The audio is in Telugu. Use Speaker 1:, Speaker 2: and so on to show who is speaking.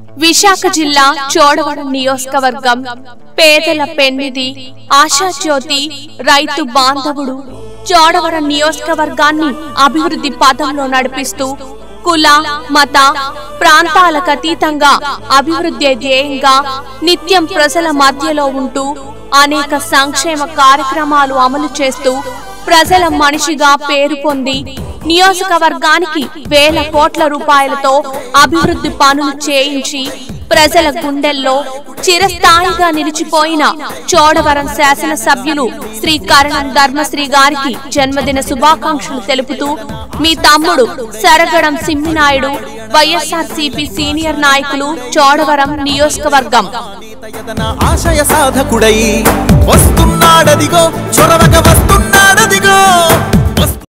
Speaker 1: విశాఖ జిల్లా చోడవరం నియోజకవర్గం పేదల పెన్నిది ఆశాజ్యోతి రైతు బాంధవుడు చోడవరం నియోజకవర్గాన్ని అభివృద్ధి పథంలో నడిపిస్తూ కుల మత ప్రాంతాలకు అతీతంగా అభివృద్ధి ధ్యేయంగా నిత్యం ప్రజల మధ్యలో ఉంటూ అనేక సంక్షేమ కార్యక్రమాలు అమలు చేస్తూ ప్రజల మనిషిగా పేరు పొంది నియోజకవర్గానికి వేల కోట్ల రూపాయలతో అభివృద్ధి పనులు చేయించి ప్రజల గుండెల్లో చిరస్థాయిగా నిలిచిపోయిన చోడవరం శాసనసభ్యులు శ్రీ కరణం ధర్మశ్రీ గారికి జన్మదిన శుభాకాంక్షలు తెలుపుతూ మీ తమ్ముడు సరగడం సిమ్మినాయుడు వైఎస్ఆర్సీపీ సీనియర్ నాయకులు చోడవరం నియోజకవర్గం
Speaker 2: యతన ఆశయ సాధకుడై వస్తున్నాడదిగో చొరవక వస్తున్నాడదిగో